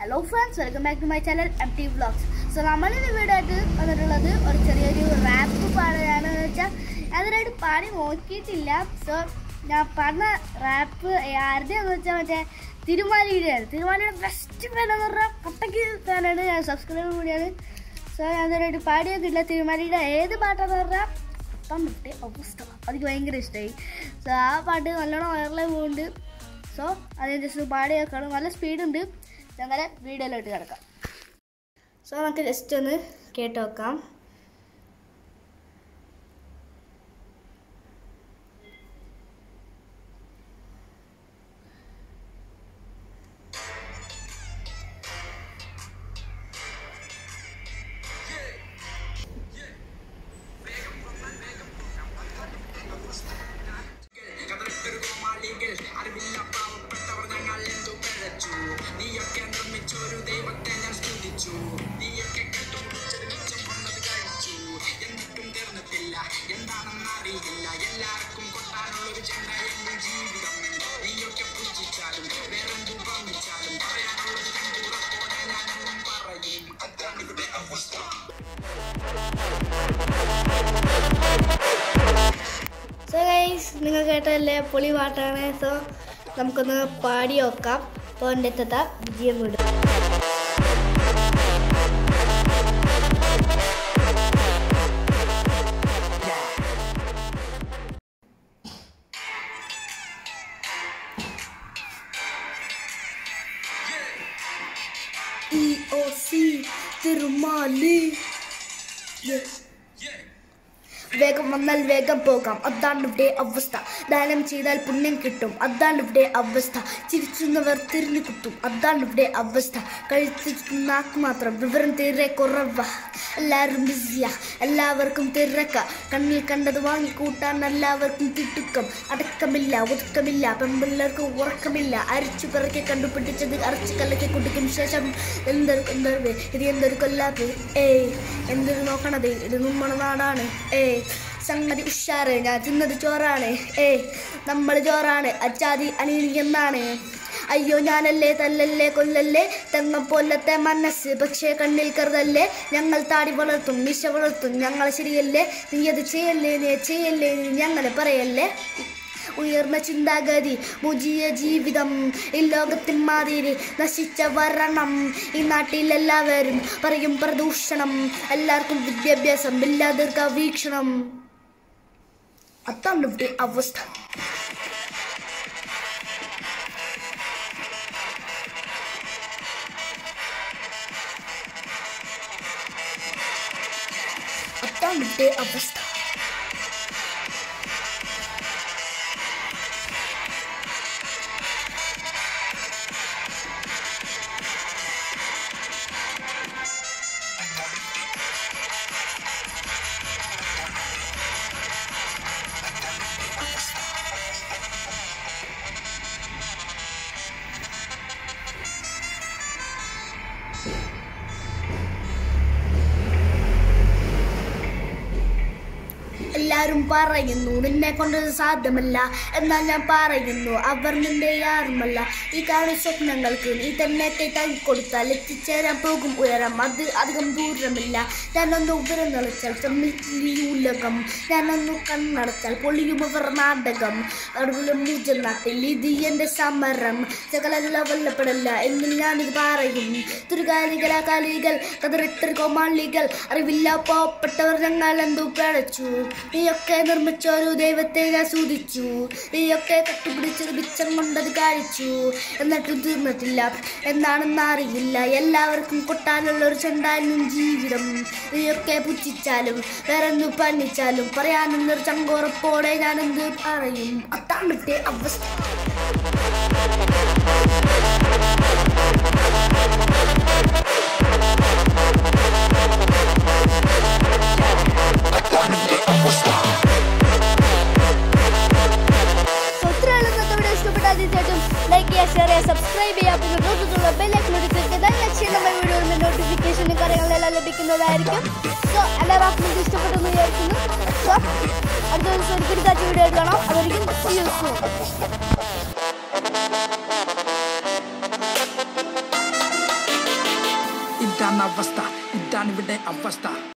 Hello friends welcome back to my channel M T vlogs so നമ്മളിന്ന് video ആയിട്ട് വന്നിട്ടുള്ളത് ഒരു ചെറിയൊരു റാപ്പ് പാടുകയാണെന്ന് വെച്ചാൽ അതിനായിട്ട് പാടി നോക്കിയിട്ടില്ല സോ ഞാൻ പാടുന്ന റാപ്പ് ആരുടെയാന്ന് വെച്ചാൽ മറ്റേ തിരുമാലിയുടെയാണ് തിരുമാലിയുടെ ബെസ്റ്റ് ഫാൻ എന്ന് പറഞ്ഞാൽ കട്ടക്ക് ഫാനാണ് ഞാൻ സബ്സ്ക്രൈബർ കൂടിയാണ് സോ ഞാൻ അതിനായിട്ട് പാടി നോക്കിയിട്ടില്ല തിരുമാലിയുടെ ഏത് പാട്ടാന്ന് പറഞ്ഞാൽ തന്നിട്ട് അവസ്ഥ എനിക്ക് ഭയങ്കര ഇഷ്ടമായി സോ ആ പാട്ട് നല്ലോണം വയറിലായി പോകുന്നുണ്ട് സോ അത് ജസ്റ്റ് പാടി വെക്കണം നല്ല സ്പീഡുണ്ട് ഞങ്ങളെ വീഡിയോയിലോട്ട് കിടക്കാം സോ നമുക്ക് ജസ്റ്റ് ഒന്ന് കേട്ട് വെക്കാം കതറിട്ടൊരു കോമാളികൾ അറിവില്ല പാവപ്പെട്ടവർ ഞങ്ങൾ എന്തു പിഴച്ചു നീയൊക്കെ നിർമ്മിച്ചൊരു ദൈവത്തെ ഞാൻ സ്തുതിച്ചു നീയൊക്കെ കണ്ടുപിടിച്ചത് മിച്ചം വന്നത് കഴിച്ചു എന്നിട്ടും തീർന്നിട്ടില്ല എന്താണെന്ന് അറിയില്ല എല്ലാവർക്കും കൊട്ടാനുള്ളൊരു ചെണ്ട എന്നും ജീവിതം നീയൊക്കെ പൂജിച്ചാലും വേറെന്തു ഭമിച്ചാലും പറയാനുള്ളത് കണ്ടുറപ്പോടെ ഞാനെന്നും പറയും അതാണ് ഇവിടെ അവസ്ഥ സോ ഗൈസ് നിങ്ങൾ കേട്ടല്ലേ പൊളി പാട്ടാണ് സോ നമുക്കൊന്ന് പാടി നോക്കാം അപ്പോൾ എൻ്റെ എത്തത്ത വിജയം വിടും ഇ ഒ സി തിരുമാലി Yes. വേഗം വന്നാൽ വേഗം പോകാം അതാണ് ഇവിടെ അവസ്ഥ ദാനം ചെയ്താൽ പുണ്യം കിട്ടും അതാണ് ഇവിടെ അവസ്ഥ ചിരിച്ചുന്നവർ തിരിഞ്ഞു കുത്തും അതാണ് ഇവിടെ അവസ്ഥ കഴിച്ചു നാക്ക് മാത്രം വിവരം തീരെ കുറവ എല്ലാവരും ബിസിയാ എല്ലാവർക്കും തിരക്ക കണ്ണിൽ കണ്ടത് വാങ്ങിക്കൂട്ടാൻ എല്ലാവർക്കും തിട്ടുക്കം അടക്കമില്ല ഒതുക്കമില്ല പെമ്പിള്ളേർക്ക് ഉറക്കമില്ല അരിച്ചു പിറക്കെ കണ്ടുപിടിച്ചത് അരച്ചു കലക്കി കുടിക്കും ശേഷം എന്തൊരു എന്തൊരു ഇത് എന്തൊരു കൊല്ലാപ്പ് ഏയ് എന്തൊരു നോക്കണത് ഇത് നമ്മുടെ നാടാണ് ഏയ് സംഗതി ഉഷാറ് ഞാൻ തിന്നത് ചോറാണ് ഏയ് നമ്മൾ ചോറാണ് അച്ചാതി അനിയനാണ് അയ്യോ ഞാനല്ലേ തല്ലല്ലേ കൊല്ലല്ലേ തെങ്ങം പോലത്തെ മനസ്സ് പക്ഷേ കണ്ണിൽ കരുതല്ലേ ഞങ്ങൾ താടി വളർത്തും മിശ വളർത്തും ഞങ്ങൾ ശരിയല്ലേ നീ അത് ചെയ്യല്ലേ നീ ചെയ്യല്ലേ നീ ഞങ്ങളെ പറയല്ലേ ഉയർന്ന ചിന്താഗതി മുജിയ ജീവിതം ഈ ലോകത്തിൽ മാതിരി നശിച്ച വരണം ഈ നാട്ടിലെല്ലാവരും പറയും പ്രദൂഷണം എല്ലാവർക്കും വിദ്യാഭ്യാസം ഇല്ലാതിർക്ക വീക്ഷണം അതാണ് ഇവിടെ അവസ്ഥ അതാണ് ഇവിടെ അവസ്ഥ എല്ലാരും പറയുന്നു നിന്നെ കൊണ്ട് സാധ്യമല്ല എന്നാൽ ഞാൻ പറയുന്നു അവർ നിന്റെ ആരുമല്ല ഈ കാണുന്ന സ്വപ്നങ്ങൾക്ക് നീ തന്നെ കൈ കൊടുത്താൽ എത്തിച്ചേരാൻ പോകും ഉയരം അത് അധികം ദൂരമില്ല ഞാനൊന്ന് ഉയരം നിളച്ചാൽ ഉലകം ഞാനൊന്ന് കണ്ണടച്ചാൽ പൊളിയും അവർ നാടകം അതുപോലെ മൂജൽ നാട്ടിൽ ഇത് എന്റെ സമരം സകലല്ല വല്ലപ്പെടല്ല എന്ന് ഞാനിത് പറയും തുരുകാലികൾ കാലികൾ കതിറിട്ടൊരു കോമാളികൾ അറിവില്ല പാവപ്പെട്ടവർ ഞങ്ങൾ എന്തോ പിഴച്ചു നീയൊക്കെ നിർമ്മിച്ച ഒരു ദൈവത്തെ ഞാൻ സൂതിച്ചു നീയൊക്കെ കട്ടുപിടിച്ചത് ബിച്ചം കൊണ്ടത് കഴിച്ചു എന്നിട്ടും തീർന്നിട്ടില്ല എന്താണെന്ന് അറിയില്ല എല്ലാവർക്കും കൊട്ടാനുള്ള ഒരു ചെണ്ടാനും ജീവിതം നീയൊക്കെ പുച്ഛിച്ചാലും വേറെന്തു പണിച്ചാലും പറയാനെന്നൊരു ചങ്കോറപ്പോടെ ഞാൻ എന്ത് പറയും അതാണ് ഇവിടുത്തെ അവസ്ഥ So, ഇത്രയുള്ള ഇന്നത്തെ വീഡിയോ ഇഷ്ടപ്പെട്ടാൽ തീർച്ചയായിട്ടും ലൈക്ക് ചെയ്യുക ഷെയർ ചെയ്യുക സബ്സ്ക്രൈബ് ചെയ്യുക പിന്നെ തൊട്ടുള്ള ബെല്ലൈക്കൺ ക്ലിക്ക് ചെയ്താൽ നെക്സ്റ്റ് നമ്മുടെ വീഡിയോയുടെ നോട്ടിഫിക്കേഷനും കാര്യങ്ങളെല്ലാം ലഭിക്കുന്നതായിരിക്കും സോ എല്ലാവർക്കും ഇത് ഇഷ്ടപ്പെട്ടെന്ന് വിചാരിക്കുന്നു സോ അടുത്ത ദിവസം ഒരു കിടക്കാച്ച വീഡിയോ ആയിട്ട് കാണാം അതായിരിക്കും see you soon. ഇതാണ് അവസ്ഥ ഇതാണ് ഇവിടെ അവസ്ഥ